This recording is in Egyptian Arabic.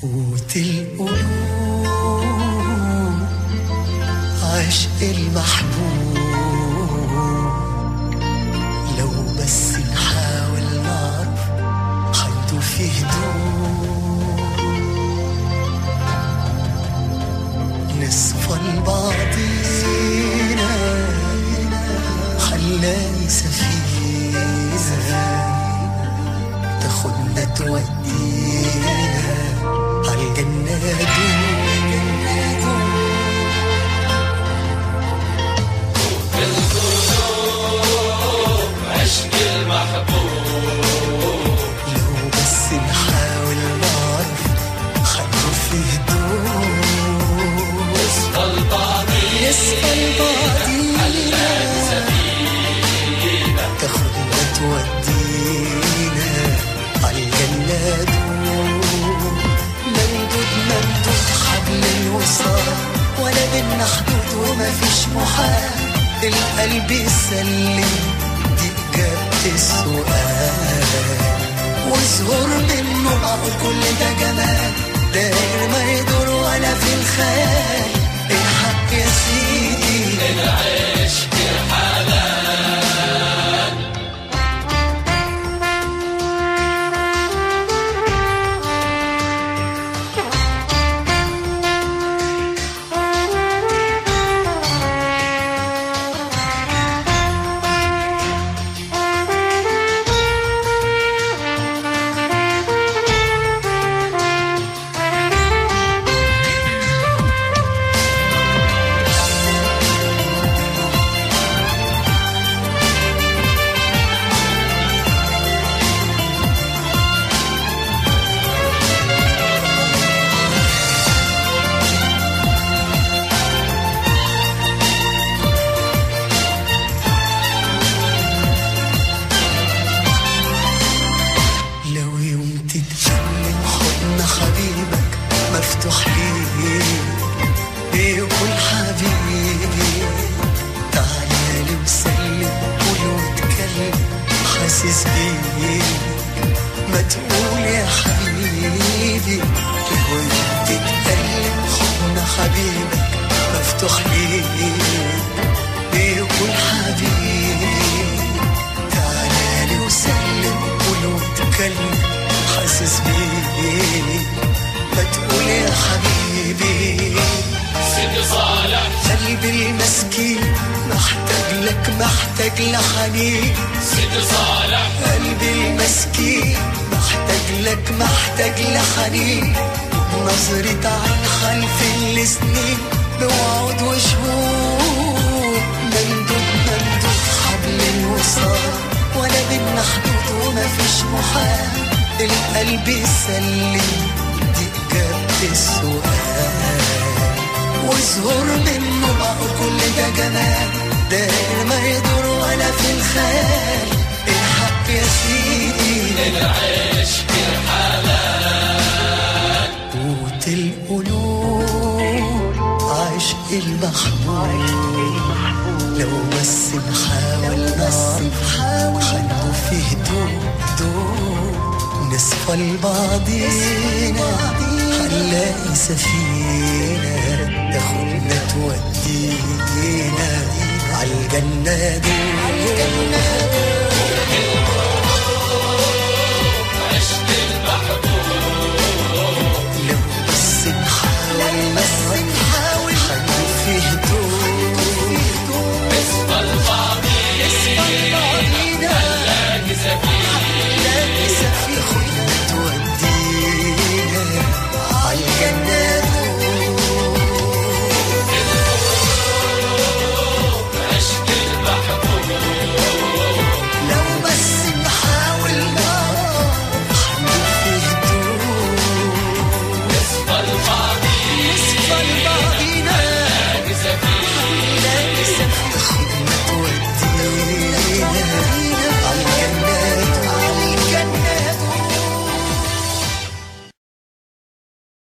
قوت القلوب عشق المحبوب لو بس نحاول نعرف حيطه في هدوء نصفى لبعضينا خلاني سفينة تاخدنا تودينا عالجنة دوب عشق المحبوب لو بس نحاول نعرف خلوا في هدوء البعضي نصفى لبعضينا تاخدنا تودينا عالجنة دوب ممدود ممدود حبل الوصال ولا بينا حدود ومفيش محال القلب يسلم دي إجابة السؤال وظهور منه معقول كل ده جمال داير ما يدور ولا في الخيال الحق يا سيدي العشق حلال لو يوم تتكلم حضن حبيبك مفتوح ليك بيقول حبيبي تعالى لي وسلم قول واتكلم حاسس بيك ما تقول يا حبيبي لو يوم تتكلم حضن حبيبك مفتوح ليك بيقول حبيبي تعالى لي وسلم قول واتكلم حاسس بيك ما تقول يا حبيبي سيدي صالح قلبي المسكين محتاج لك محتاج لحنين سيدي صالح قلبي المسكين محتاج لك محتاج لحنين نظرة عن خلف السنين بوعود وشهور ممدود ممدود حبل الوصال ولا بينا حدود ومفيش محال القلب يسلم دي إجابة السؤال وظهور منه معه كل ده جمال داير ما يدور ولا في الخيال الحق يا سيدي العشق حلال قوت القلوب عشق المحبوب لو بس نحاول نعرف خلوا في هدوء هدوء نصفى لبعضينا هنلاقي سفينة تاخدنا تودينا عالجنة دول